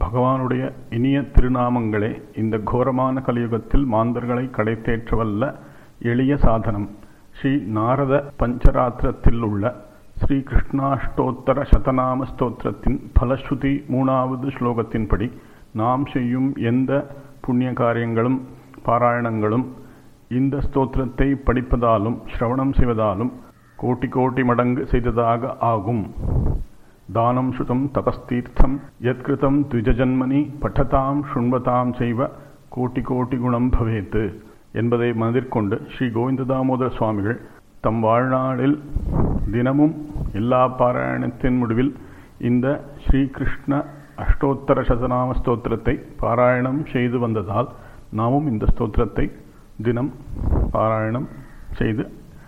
பகவானுடைய இனிய திருநாமங்களே இந்த கோரமான கலியுகத்தில் மாந்தர்களை கடைத்தேற்றவல்ல எளிய சாதனம் ஸ்ரீ நாரத பஞ்சராத்திரத்தில் உள்ள ஸ்ரீ கிருஷ்ணாஷ்டோத்தர சதநாம ஸ்தோத்திரத்தின் பலஸ்ருதி மூணாவது ஸ்லோகத்தின்படி நாம் செய்யும் எந்த புண்ணிய காரியங்களும் பாராயணங்களும் இந்த ஸ்தோத்திரத்தை படிப்பதாலும் ஸ்ரவணம் செய்வதாலும் கோட்டி கோட்டி மடங்கு செய்ததாக ஆகும் தானம் ஸ்ருதம் தபஸ்தீர்த்தம் யத்கிருதம் த்விஜஜன்மனி பட்டதாம் சுண்வதாம் செய்வ கோட்டி கோட்டி குணம் பவேத்து என்பதை மனதிற்கொண்டு ஸ்ரீ கோவிந்த தாமோதர சுவாமிகள் தம் வாழ்நாளில் தினமும் எல்லா பாராயணத்தின் முடிவில் இந்த ஸ்ரீ கிருஷ்ண அஷ்டோத்தர சதநாம ஸ்தோத்திரத்தை பாராயணம் செய்து வந்ததால் நாமும் இந்த ஸ்தோத்திரத்தை தினம் பாராயணம் செய்து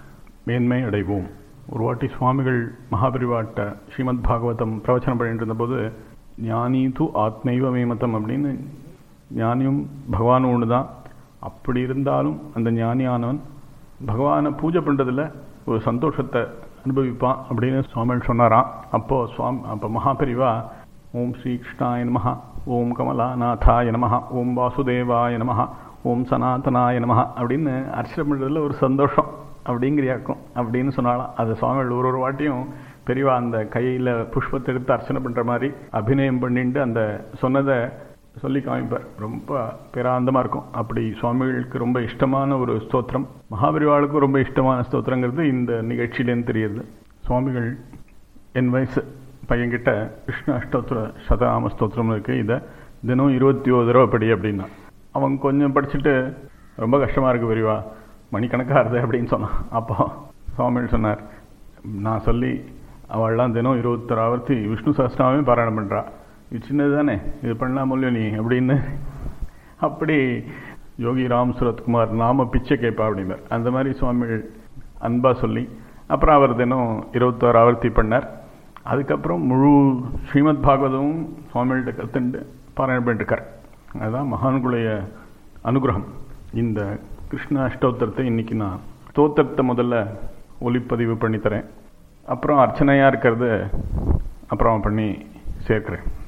மேன்மை அடைவோம் ஒரு வாட்டி சுவாமிகள் மகாபரிவாட்ட ஸ்ரீமத் பாகவதம் பிரவச்சனம் பண்ணிட்டு இருந்தபோது ஞானி து ஆத்மைவ மேமதம் அப்படின்னு ஞானியும் பகவானும் ஒன்று தான் அப்படி இருந்தாலும் அந்த ஞானியானவன் பகவானை பூஜை பண்ணுறதுல ஒரு சந்தோஷத்தை அனுபவிப்பான் அப்படின்னு சுவாமிகள் சொன்னாராம் அப்போது சுவாமி அப்போ மகாபரிவா ஓம் ஸ்ரீ கிருஷ்ணாய நமஹ ஓம் கமலாநாதாய நமஹ ஓம் வாசுதேவாய நமஹ ஓம் சனாதனாய நமஹ அப்படின்னு அர்ச்சனை பண்ணுறதுல ஒரு சந்தோஷம் அப்படிங்கிறியாக்கும் அப்படின்னு சொன்னாலாம் அது சுவாமிகள் ஒரு ஒரு வாட்டியும் பெரியவா அந்த கையில் புஷ்பத்தை எடுத்து அர்ச்சனை பண்ணுற மாதிரி அபிநயம் பண்ணிட்டு அந்த சொன்னதை சொல்லி காமிப்பார் ரொம்ப பேராந்தமாக இருக்கும் அப்படி சுவாமிகளுக்கு ரொம்ப இஷ்டமான ஒரு ஸ்தோத்திரம் மகாபரிவாளுக்கும் ரொம்ப இஷ்டமான ஸ்தோத்திரங்கிறது இந்த நிகழ்ச்சியிலேருந்து தெரியுது சுவாமிகள் என் வயசு பையன்கிட்ட கிருஷ்ண அஷ்டோத்திர சதநாம ஸ்தோத்திரம் இருக்குது இதை தினம் இருபத்தி ஒரு தடவை படி அப்படின்னா அவன் கொஞ்சம் படிச்சுட்டு ரொம்ப கஷ்டமாக இருக்குது பெரியவா மணிக்கணக்காக இருது அப்படின்னு சொன்னான் அப்போ சுவாமிகள் சொன்னார் நான் சொல்லி அவள்லாம் தினம் இருபத்தொரு ஆவர்த்தி விஷ்ணு சஹஸ்ரநாமே பாராயணம் பண்ணுறா இது சின்னது தானே இது பண்ணலாம் இல்லையோ நீ அப்படின்னு அப்படி யோகி ராம் சுரத்குமார் நாம பிச்சை கேட்பா அப்படின்னார் அந்த மாதிரி சுவாமிகள் அன்பாக சொல்லி அப்புறம் அவர் தினம் இருபத்தோரு ஆவர்த்தி பண்ணார் அதுக்கப்புறம் முழு ஸ்ரீமத் பாகவதமும் சுவாமிகள்கிட்ட கற்றுண்டு பாராயணம் பண்ணிட்டுருக்கார் அதுதான் மகான்குளைய அனுகிரகம் இந்த கிருஷ்ண அஷ்டோத்திரத்தை இன்னைக்கு நான் ஸ்தோத்திரத்தை முதல்ல ஒளிப்பதிவு பண்ணித்தரேன் அப்புறம் அர்ச்சனையாக இருக்கிறது அப்புறம் பண்ணி சேர்க்கிறேன்